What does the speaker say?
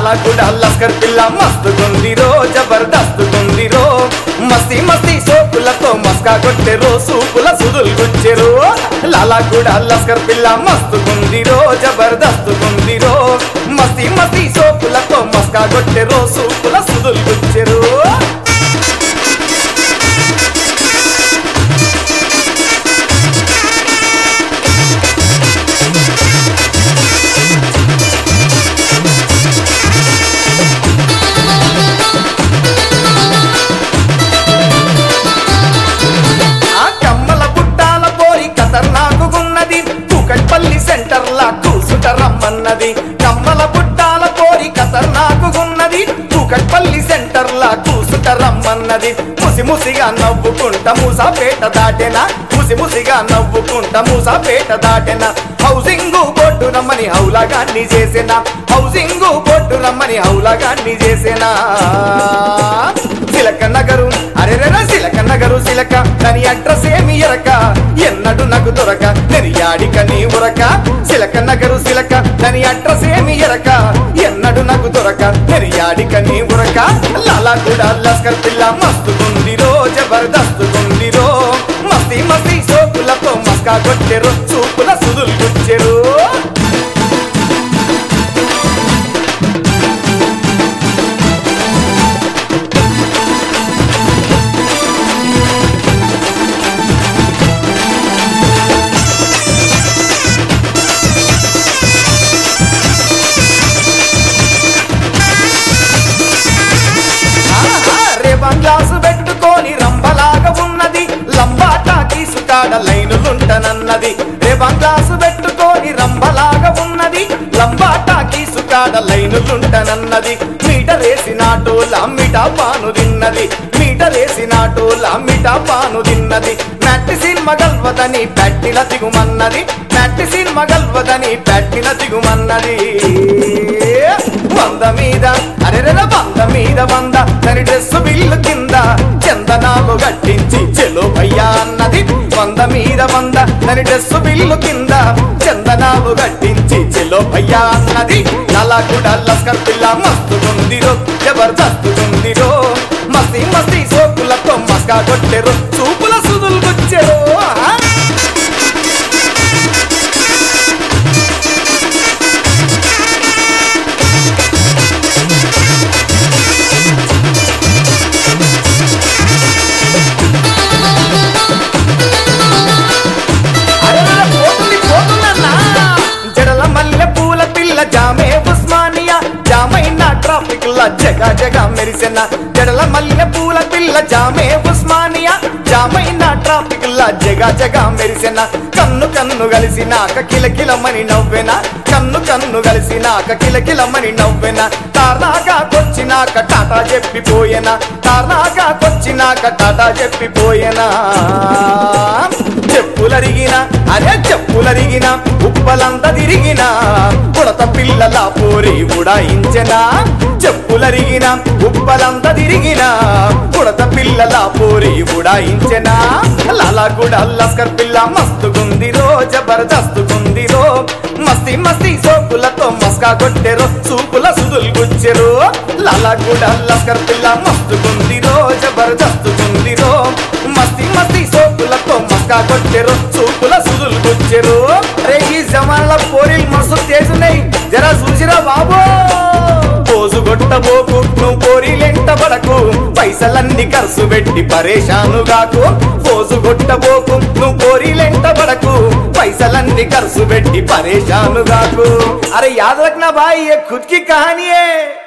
లాలా కూడా లస్కర్ పిల్ల మస్తుగుందిరో జబర్దస్తుగుందిరో మస్తి మస్తి సోపులతో మస్కా కొట్టెరో సూపుల సుదులు గుచ్చెరు లాలా కూడా లస్కర్ పిల్ల మస్తుగుందిరో జబర్దస్తుగుందిరో మస్తి మస్తి సోపులతో మస్కా కొట్టెరో సూపుల సుదులు గుచ్చెరు ఆ కమ్మల పుట్టాల పోరి ఖతర్నాకున్నది కూకట్పల్లి సెంటర్ లా కూసుట రమ్మన్నది కమ్మల పుట్టాల పోరి ఖతర్నాకున్నది కూకట్పల్లి సెంటర్ లా కూసుట రమ్మన్నది ముసి ముసిగా నవ్వుకుంట మూసాపేట దాటెనా ముసి ముసిగా నవ్వుకుంట మూసాపేట దాటెనా హౌసింగ్ బోర్డు రమ్మని హౌలాగాన్ని చేసిన హౌసింగ్ బోర్డు రమ్మని హౌలాగాన్ని చేసిన సిలక నగరు అరెరెర సిలక నగరు సిలక దాని అడ్రస్ ఏమి ఎరక ఎన్నడు నాకు దొరక నెరియాడిక నీ ఉరక సిలక నగరు సిలక దాని అడ్రస్ ఏమి ఎరక ఎన్నడు నాకు దొరక నెరియాడిక నీ ఉరక లాలా కూడా లస్కర్ పిల్ల మస్తుగుందిరో జబర్దస్తుగుందిరో మస్తి మస్తి సోకులతో మస్కా కొట్టెరు చూపుల సుదులు గుచ్చెరు ఆహా, రేవన్ గ్లాసు పెట్టుకొని రంబలాగా ఉన్నది లంబాటా తీసుకాడ లైనులుంటనన్నది రేవన్ గ్లాసు పెట్టుకొని రంబలాగా ఉన్నది లంబాటా తీసుకాడ లైనులుంటనన్నది మీటర్ వేసినాటోల మిఠా పాను తిన్నది మీటర్ వేసినాటోల మిఠా పాను తిన్నది నట్టి సినిమా గల్వదని పెట్టిన దిగుమన్నది నట్టి సినిమా గల్వదని పెట్టిన దిగుమన్నది వంద మీద అరెరెల వంద మీద వంద తని డ్రెస్ బిల్లు కింద చందనాలు గట్టించి చెలో భయ్యా అన్నది వంద మీద వంద తని డ్రెస్ బిల్లు కింద చందనాలు గట్టించి చెలో భయ్యా అన్నది నలా కూడా లస్కర్ పిల్ల మస్తుగుందిరో జబర్దస్తుగుందిరో మస్తి మస్తి సోకులతో మస్కా కొట్టెరు చూపుల సుదులు గుచ్చెరు ఆహా. అరెరెర పోతుంది పోతుందన్నా జడల మల్లె పూల పిల్ల జామే ఉస్మానియా జామైన ట్రాఫిక్ లా జగ జగ మెరిసెన జడల మల్లె పూల పిల్ల జామే ఉస్మానియా జామైన ట్రాఫిక్ లా జగ జగ మెరిసెన కన్ను కన్ను కలిసినాక కిలకిలమని నవ్వెన కన్ను కన్ను కలిసినాక కిలకిలమని నవ్వెన తార్నాగా కొచ్చినాక టాటా చెప్పిపోయేనా తార్నాగా కొచ్చినాక టాటా చెప్పిపోయేనా చెప్పులరిగిన అరే చెప్పులరిగిన ఉప్పలంత తిరిగిన ఉడత పిల్లల పోరి ఉడాయించెనా చెప్పులరిగిన ఉప్పలంత తిరిగిన ఉడత పిల్లల పోరి ఉడాయించెనా లాలా కూడా లస్కర్ పిల్ల మస్తుగుందిరో జబర్దస్తుగుందిరో మస్తి మస్తి సోకులతో మస్కా కొట్టెరు సూపుల సుదులు గుచ్చెరు లాలా కూడా లస్కర్ పిల్ల మస్తుగుందిరో జబర్దస్తుగుందిరో మస్తి మస్తి సోకులతో మస్కా కొట్టెరు చూపుల సుదులు గుచ్చెరు రే ఈ జమాన్ల పోరీలు మస్తు చేసున్నాయి జరా చూసిరా బాబు పోజు కొట్టబోకు నువ్వు పోరీలెంట పడకు పైసలన్నీ ఖర్చు పెట్టి పరేషాను గాకు పోజు కొట్టబోకు నువ్వు పోరీలెంట పడకు పైసలన్నీ ఖర్చు పెట్టి పరేషాను గాకు అరే యాద్ రఖనా భాई ये खुद की कहानी है